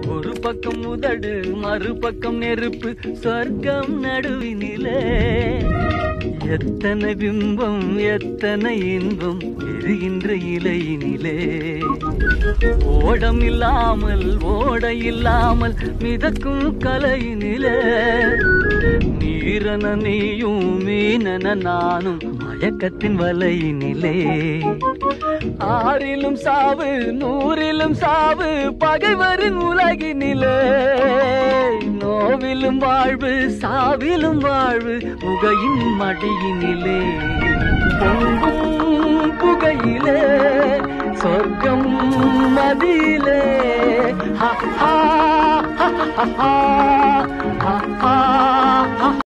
ஒரு பக்கம் உதடு மறுபக்கம் நெருப்பு சொர்க்கம் நடுவினிலே எத்தனை பிம்பம் எத்தனை இன்பம் எரிகின்ற இலையினிலே ஓடம் இல்லாமல் ஓட இல்லாமல் மிதக்கும் கலையினிலே நீரன நீயும் மீனன நானும் மயக்கத்தின் வலையினிலே ஆறிலும் சாவு நூறிலும் சாவு பகைவரின் உலகினிலே நோவிலும் வாழ்வு சாவிலும் வாழ்வு புகையின் மடியினிலே பொங்கும் புகையிலே சொர்க்கம் மதியிலே ஹா ஹா ஹா ஹா ஹா ஹா ஹா